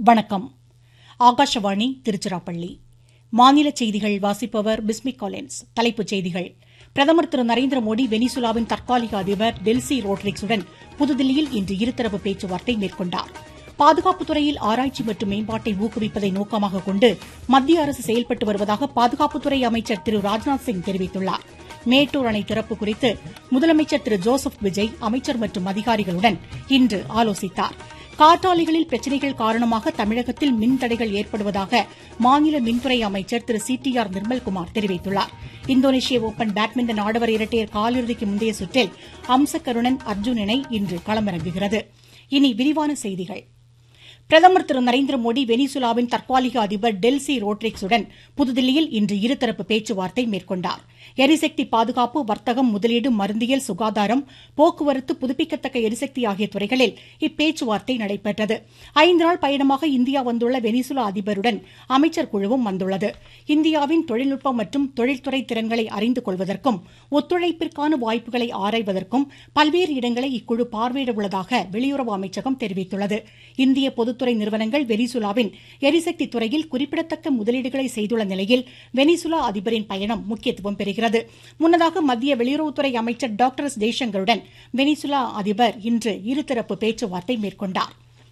வணக்கம் ஆகாஷவாணி திருச்சிராப்பள்ளி மாநில செய்திகள் வாசிப்பவர் பிஸ்மி காலின்ஸ் தலைப்புச் செய்திகள் பிரதமர் திரு நரேந்திர மோடி வெனிசுலாவின் தற்காலிக அதிபர் டெல்சி ரோட்ரிக்ஸுடன் புதுதில்லியில் இன்று இருதரப்பு பேச்சுவார்த்தை மேற்கொண்டார் பாதுகாப்புத் துறையில் ஆராய்ச்சி மற்றும் மேம்பாட்டை ஊக்குவிப்பதை நோக்கமாக கொண்டு மத்திய அரசு செயல்பட்டு வருவதாக பாதுகாப்புத்துறை அமைச்சர் திரு ராஜ்நாத் சிங் தெரிவித்துள்ளார் மேட்டூர் அணை திறப்பு குறித்து முதலமைச்சர் திரு ஜோசப் விஜய் அமைச்சர் மற்றும் அதிகாரிகளுடன் இன்று ஆலோசித்தார் காற்றாலைகளில் பிரச்சினைகள் காரணமாக தமிழகத்தில் மின் தடைகள் ஏற்படுவதாக மாநில மின்துறை அமைச்சர் Thiru C T R Nirmalkumar தெரிவித்துள்ளார் இந்தோனேஷிய ஓபன் பேட்மிண்டன் ஆடவர் இரட்டையர் காலிறுதிக்கு முந்தைய சுற்றில் அம்சகருணன் அர்ஜுன் இணை இன்று களமிறங்குகிறது இனி விரிவான செய்திகள் பிரதமர் திரு நரேந்திர மோடி வெனிசுலாவின் தற்காலிக அதிபர் டெல்சி ரோட்ரிக்ஸுடன் புதுதில்லியில் இன்று இருதரப்பு பேச்சுவார்த்தை மேற்கொண்டார் எரிசக்தி பாதுகாப்பு வர்த்தகம் முதலீடு மருந்தியல் சுகாதாரம் போக்குவரத்து புதுப்பிக்கத்தக்க எரிசக்தி ஆகிய துறைகளில் இப்பேச்சுவார்த்தை நடைபெற்றது ஐந்து நாள் பயணமாக இந்தியா வந்துள்ள வெனிசுலா அதிபருடன் அமைச்சர் குழுவும் வந்துள்ளது இந்தியாவின் தொழில்நுட்பம் மற்றும் தொழில்துறை திறன்களை அறிந்து கொள்வதற்கும் ஒத்துழைப்பிற்கான வாய்ப்புகளை ஆராய்வதற்கும் பல்வேறு இடங்களை இக்குழு பார்வையிட உள்ளதாக வெளியுறவு அமைச்சகம் தெரிவித்துள்ளது இந்திய பொதுத்துறை நிறுவனங்கள் வெனிசுலாவின் எரிசக்தி துறையில் குறிப்பிடத்தக்க முதலீடுகளை செய்துள்ள நிலையில் வெனிசுலா அதிபரின் பயணம் முக்கியத்துவம் பெறுகிறது முன்னதாக மத்திய வெளியுறவுத்துறை அமைச்சர் டாக்டர் எஸ் ஜெய்சங்கருடன் வெனிசுலா அதிபர் இன்று இருதரப்பு பேச்சுவார்த்தை மேற்கொண்டார்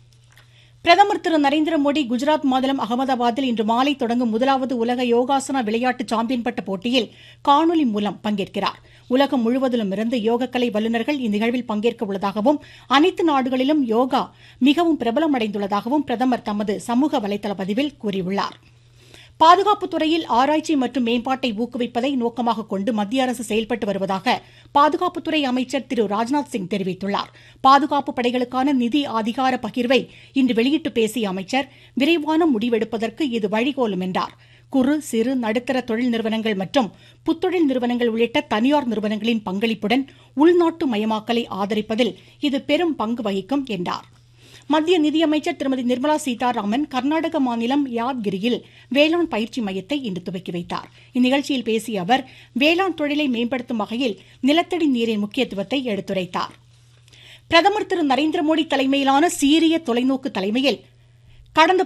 பிரதமர் திரு நரேந்திர மோடி குஜராத் மாநிலம் அகமதாபாத்தில் இன்று மாலை தொடங்கும் முதலாவது உலக யோகாசன விளையாட்டு சாம்பியன் பட்ட போட்டியில் காணொலி மூலம் பங்கேற்கிறார் உலகம் முழுவதிலும் இருந்து யோகக்கலை வல்லுநர்கள் இந்நிகழ்வில் பங்கேற்க உள்ளதாகவும் அனைத்து நாடுகளிலும் யோகா மிகவும் பிரபலமடைந்துள்ளதாகவும் பிரதமர் தமது சமூக வலைதள பதிவில் கூறியுள்ளார் பாதுகாப்புத் துறையில் ஆராய்ச்சி மற்றும் மேம்பாட்டை ஊக்குவிப்பதை நோக்கமாக கொண்டு மத்திய அரசு செயல்பட்டு வருவதாக பாதுகாப்புத்துறை அமைச்சர் திரு ராஜ்நாத் சிங் தெரிவித்துள்ளார் பாதுகாப்பு படைகளுக்கான நிதி அதிகார பகிர்வை இன்று வெளியிட்டு பேசிய அமைச்சர் விரைவான முடிவெடுப்பதற்கு இது வழிகோலும் என்றார் குறு சிறு நடுத்தர தொழில் நிறுவனங்கள் மற்றும் புத்தொழில் நிறுவனங்கள் உள்ளிட்ட தனியார் நிறுவனங்களின் பங்களிப்புடன் உள்நாட்டு மயமாக்கலை ஆதரிப்பதில் இது பெரும் பங்கு வகிக்கும் என்றார் மத்திய நிதியமைச்சர் திருமதி நிர்மலா சீதாராமன் கர்நாடக மாநிலம் யாத்கிரியில் வேளாண் பயிற்சி மையத்தை இன்று துவக்கி வைத்தார் இந்நிகழ்ச்சியில் பேசிய அவர் வேளாண் தொழிலை மேம்படுத்தும் வகையில் நிலத்தடி நீரின் முக்கியத்துவத்தை எடுத்துரைத்தார் பிரதமர் திரு நரேந்திர மோடி தலைமையிலான சீரிய தொலைநோக்கு தலைமையில் கடந்த